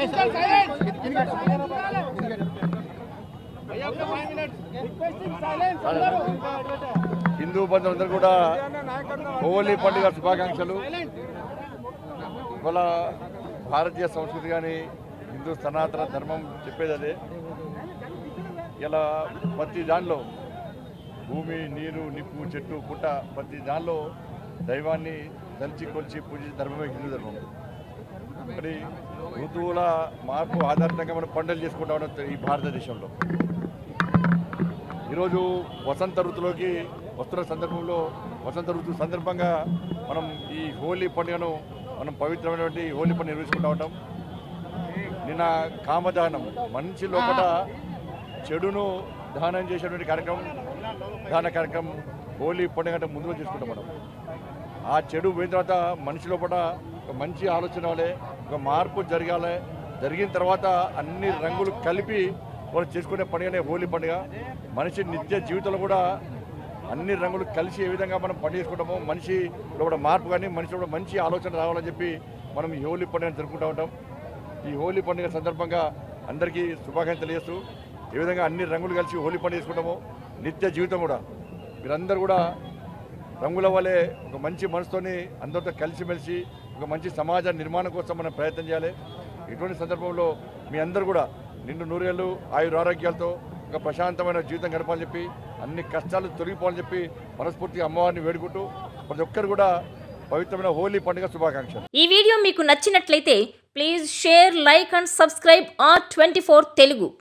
హిందూ బంధువులందరూ కూడా హోలీ పండుగ శుభాకాంక్షలు ఇవాళ భారతీయ సంస్కృతి కానీ హిందూ సనాతన ధర్మం చెప్పేది అదే ఇలా ప్రతి దానిలో భూమి నీరు నిప్పు చెట్టు పుట్ట ప్రతి దానిలో దైవాన్ని తలిచి కొలిచి పూజించే ధర్మమే హిందూ ధర్మం మరి ఋతువుల మార్పు ఆధారితంగా మనం పండుగలు చేసుకుంటా ఉన్నాం ఈ భారతదేశంలో ఈరోజు వసంత ఋతువులోకి వస్తున్న సందర్భంలో వసంత ఋతువు సందర్భంగా మనం ఈ హోలీ పండుగను మనం పవిత్రమైనటువంటి హోలీ పండుగ నిర్వహించుకుంటా ఉంటాం నిన్న కామదానం మనిషి లోపల చెడును దహనం చేసేటువంటి కార్యక్రమం దహన కార్యక్రమం హోలీ పండుగ అంటే ముందుగా చేసుకుంటాం మనం ఆ చెడు పోయిన తర్వాత మనిషి లోపల ఒక మంచి ఆలోచన వలె ఒక మార్పు జరగాలి జరిగిన తర్వాత అన్ని రంగులు కలిపి వాళ్ళు చేసుకునే పండుగనే హోలీ పండుగ మనిషి నిత్య జీవితంలో కూడా అన్ని రంగులు కలిసి ఏ విధంగా మనం పండుగ చేసుకుంటామో మనిషి లోపల మార్పు కానీ మనిషి లోపల మంచి ఆలోచన రావాలని చెప్పి మనం ఈ హోలీ పండుగను జరుపుకుంటూ ఉంటాం ఈ హోలీ పండుగ సందర్భంగా అందరికీ శుభాకాంక్షలు తెలియజేస్తూ ఏ విధంగా అన్ని రంగులు కలిసి హోలీ పండుగ చేసుకుంటామో నిత్య జీవితం కూడా మీరందరూ కూడా రంగుల వలె ఒక మంచి మనసుతోని అందరితో కలిసిమెలిసి ఒక మంచి సమాజ నిర్మాణం కోసం మనం ప్రయత్నం చేయాలి ఇటువంటి సందర్భంలో మీ అందరూ కూడా నిండు నూరేళ్ళు ఆయుర ఆరోగ్యాలతో ఒక ప్రశాంతమైన జీవితం గడపాలని చెప్పి అన్ని కష్టాలు తొలగిపోవాలని చెప్పి మనస్ఫూర్తిగా అమ్మవారిని వేడుకుంటూ ప్రతి ఒక్కరు కూడా పవిత్రమైన హోలీ పండుగ శుభాకాంక్షలు ఈ వీడియో మీకు నచ్చినట్లయితే please share like and subscribe R twenty Telugu